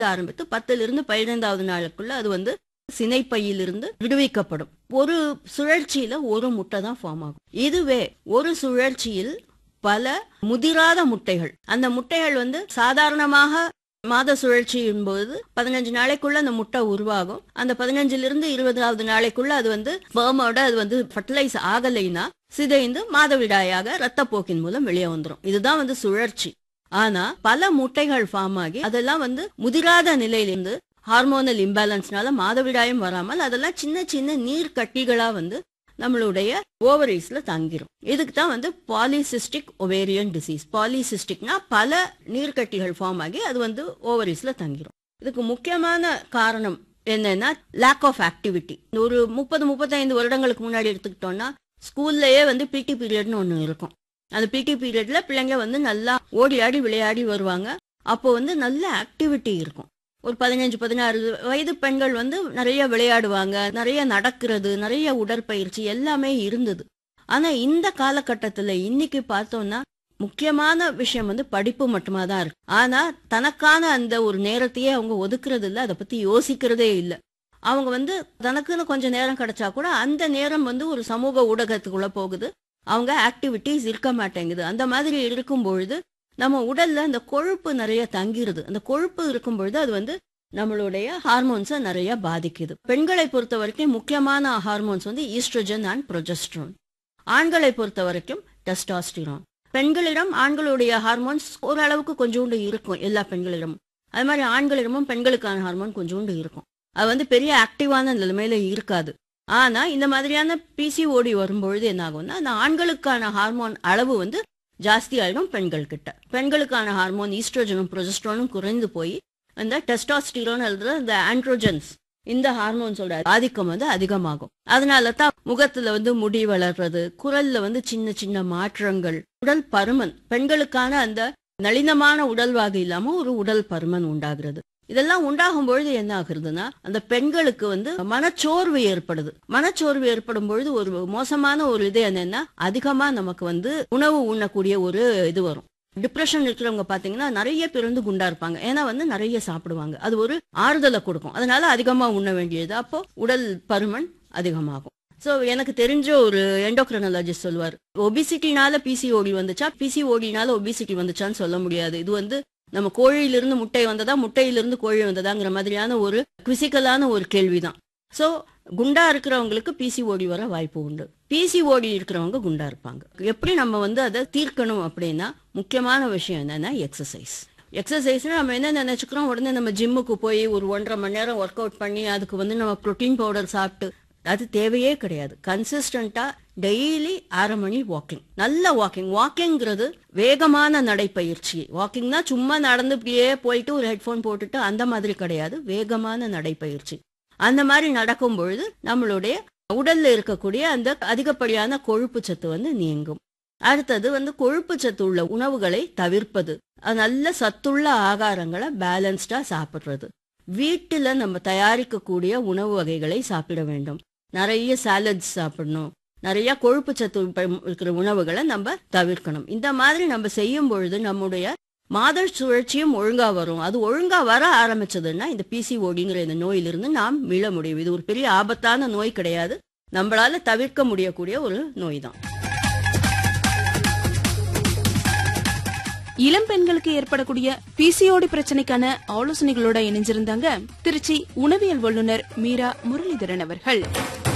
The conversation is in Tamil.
ஆரம்பித்து பத்திலிருந்து பதினைந்தாவது நாளுக்குள்ள அது வந்து சினைப்பையிலிருந்து விடுவிக்கப்படும் ஒரு சுழற்சியில ஒரு முட்டை தான் ஃபார்ம் ஆகும் இதுவே ஒரு சுழற்சியில் பல முதிராத முட்டைகள் அந்த முட்டைகள் வந்து சாதாரணமாக மாத சுழற்சியின் போது பதினஞ்சு நாளைக்குள்ள அந்த முட்டை உருவாகும் அந்த பதினஞ்சுல இருந்து இருபதாவது நாளைக்குள்ள அது வந்து ஸ்பெர்மோட அது வந்து ஃபர்டிலைஸ் ஆகலைன்னா சிதைந்து மாதவிடாயாக ரத்தப்போக்கின் மூலம் வெளியே வந்துரும் இதுதான் வந்து சுழற்சி ஆனா பல முட்டைகள் ஃபார்ம் ஆகி அதெல்லாம் வந்து முதிராத நிலையிலிருந்து ஹார்மோனல் இம்பேலன்ஸ்னால மாதவிடாயும் வராமல் அதெல்லாம் சின்ன சின்ன நீர் கட்டிகளா வந்து நம்மளுடைய ஓவரீஸ்ல தங்கிரும் இதுக்கு தான் வந்து பாலிசிஸ்டிக் ஒவேரியன் டிசீஸ் பாலிசிஸ்டிக்னா பல நீர்க்கட்டிகள் ஃபார்ம் ஆகி அது வந்து ஓவரீஸ்ல தங்கிரும் இதுக்கு முக்கியமான காரணம் என்னன்னா லேக் ஆஃப் ஆக்டிவிட்டி ஒரு முப்பது முப்பத்தைந்து வருடங்களுக்கு முன்னாடி எடுத்துக்கிட்டோம்னா ஸ்கூல்லயே வந்து பிடி பீரியட்னு ஒன்று இருக்கும் அந்த பிடி பீரியட்ல பிள்ளைங்க வந்து நல்லா ஓடி ஆடி விளையாடி வருவாங்க அப்போ வந்து நல்ல ஆக்டிவிட்டி இருக்கும் ஒரு பதினஞ்சு பதினாறு வயது பெண்கள் வந்து நிறைய விளையாடுவாங்க நிறைய நடக்கிறது நிறைய உடற்பயிற்சி எல்லாமே இருந்தது ஆனா இந்த காலகட்டத்துல இன்னைக்கு பார்த்தோம்னா முக்கியமான விஷயம் வந்து படிப்பு மட்டுமா தான் இருக்கு ஆனா தனக்கான அந்த ஒரு நேரத்தையே அவங்க ஒதுக்குறது இல்ல அதை பத்தி யோசிக்கிறதே இல்ல அவங்க வந்து தனக்குன்னு கொஞ்சம் நேரம் கிடைச்சா கூட அந்த நேரம் வந்து ஒரு சமூக ஊடகத்துக்குள்ள போகுது அவங்க ஆக்டிவிட்டிஸ் இருக்க மாட்டேங்குது அந்த மாதிரி இருக்கும் பொழுது நம்ம உடல்ல அந்த கொழுப்பு நிறைய தங்கிருது அந்த கொழுப்பு இருக்கும் பொழுது அது வந்து நம்மளுடைய ஹார்மோன்ஸை நிறைய பாதிக்குது பெண்களை பொறுத்த வரைக்கும் முக்கியமான ஹார்மோன்ஸ் வந்து ஈஸ்ட்ரோஜன் அண்ட் ப்ரொஜெஸ்ட்ரோன் ஆண்களை பொறுத்த வரைக்கும் டெஸ்டாஸ்டிரான் பெண்களிடம் ஆண்களுடைய ஹார்மோன்ஸ் ஓரளவுக்கு கொஞ்சோண்டு இருக்கும் எல்லா பெண்களிடமும் அது மாதிரி ஆண்களிடமும் பெண்களுக்கான ஹார்மோன் கொஞ்சோண்டு இருக்கும் அது வந்து பெரிய ஆக்டிவான நிலைமையில இருக்காது ஆனா இந்த மாதிரியான பிசிஓடி வரும்பொழுது என்ன ஆகும்னா அந்த ஆண்களுக்கான ஹார்மோன் அளவு வந்து ஜாஸ்தி ஆயிடும் பெண்கள் கிட்ட பெண்களுக்கான ஹார்மோன் ஈஸ்ட்ரோஜனும் ப்ரொஜெஸ்ட்ரானும் குறைந்து போய் அந்த டெஸ்டாஸ்டிரோன் அல்லது இந்த ஆண்ட்ரோஜன்ஸ் இந்த ஹார்மோன்ஸோட ஆதிக்கம் வந்து அதிகமாகும் அதனால தான் முகத்துல வந்து முடி வளர்றது குரல்ல வந்து சின்ன சின்ன மாற்றங்கள் உடல் பருமன் பெண்களுக்கான அந்த நளினமான உடல்வாகு இல்லாம ஒரு உடல் பருமன் உண்டாகிறது இதெல்லாம் உண்டாகும் பொழுது என்ன ஆகுறதுன்னா அந்த பெண்களுக்கு வந்து மனச்சோர்வு ஏற்படுது மனச்சோர்வு ஏற்படும் பொழுது ஒரு மோசமான ஒரு இது என்னன்னா அதிகமா நமக்கு வந்து உணவு உண்ணக்கூடிய ஒரு இது வரும் டிப்ரெஷன் இருக்கிறவங்க பாத்தீங்கன்னா நிறைய பேர் வந்து குண்டா இருப்பாங்க ஏன்னா வந்து நிறைய சாப்பிடுவாங்க அது ஒரு ஆறுதலை கொடுக்கும் அதனால அதிகமா உண்ண வேண்டியது அப்போ உடல் பருமன் அதிகமாகும் சோ எனக்கு தெரிஞ்ச ஒரு எண்டோக்ரனாலஜிஸ்ட் சொல்லுவார் ஒபிசிட்டினால பிசிஓடி வந்துச்சா பிசிஓடினால ஒபிசிட்டி வந்துச்சான்னு சொல்ல முடியாது இது வந்து நம்ம கோழியிலிருந்து முட்டை வந்ததா முட்டையிலிருந்து கோழி வந்ததாங்கிற மாதிரியான ஒரு குவிசிக்கலான ஒரு கேள்விதான் சோ குண்டா இருக்கிறவங்களுக்கு பிசிஓடி வர வாய்ப்பு உண்டு பிசிஓடி இருக்கிறவங்க குண்டா இருப்பாங்க எப்படி நம்ம வந்து அதை தீர்க்கணும் அப்படின்னா முக்கியமான விஷயம் என்னன்னா எக்ஸசைஸ் எக்ஸசைஸ்னா நம்ம என்ன நினைச்சுக்கிறோம் உடனே நம்ம ஜிம்முக்கு போய் ஒரு ஒன்றரை மணி நேரம் ஒர்க் அவுட் பண்ணி அதுக்கு வந்து நம்ம ப்ரோட்டீன் பவுடர் சாப்பிட்டு அது தேவையே கிடையாது கன்சிஸ்டண்டா டெய்லி அரை மணி வாக்கிங் நல்ல வாக்கிங் வாக்கிங்கிறது வேகமான நடைப்பயிற்சி வாக்கிங்னா சும்மா நடந்து இப்படியே போயிட்டு ஒரு ஹெட்ஃபோன் போட்டுட்டு அந்த மாதிரி கிடையாது வேகமான நடைப்பயிற்சி அந்த மாதிரி நடக்கும் பொழுது நம்மளுடைய உடல்ல இருக்கக்கூடிய அந்த அதிகப்படியான கொழுப்பு சத்து வந்து நீங்கும் அடுத்தது வந்து கொழுப்பு சத்து உள்ள உணவுகளை தவிர்ப்பது நல்ல சத்துள்ள ஆகாரங்களை பேலன்ஸ்டா சாப்பிடுறது வீட்டுல நம்ம தயாரிக்கக்கூடிய உணவு வகைகளை சாப்பிட வேண்டும் நிறைய சாலட்ஸ் சாப்பிடணும் நிறைய கொழுப்பு சத்து இருக்கிற உணவுகளை நம்ம தவிர்க்கணும் இந்த மாதிரி நம்ம செய்யும் பொழுது நம்முடைய மாத சுழற்சியும் ஒழுங்கா வரும் அது ஒழுங்கா வர ஆரம்பிச்சதுன்னா இந்த பிசிஓடிங்கிற இந்த நோயிலிருந்து நாம் மீள முடியும் இது ஒரு பெரிய ஆபத்தான நோய் கிடையாது நம்மளால தவிர்க்க முடியக்கூடிய ஒரு நோய் தான் இளம் பெண்களுக்கு ஏற்படக்கூடிய பிசிஓடி பிரச்சனைக்கான ஆலோசனைகளோட இணைஞ்சிருந்தாங்க திருச்சி உணவியல் வல்லுநர் மீரா முரளிதரன் அவர்கள்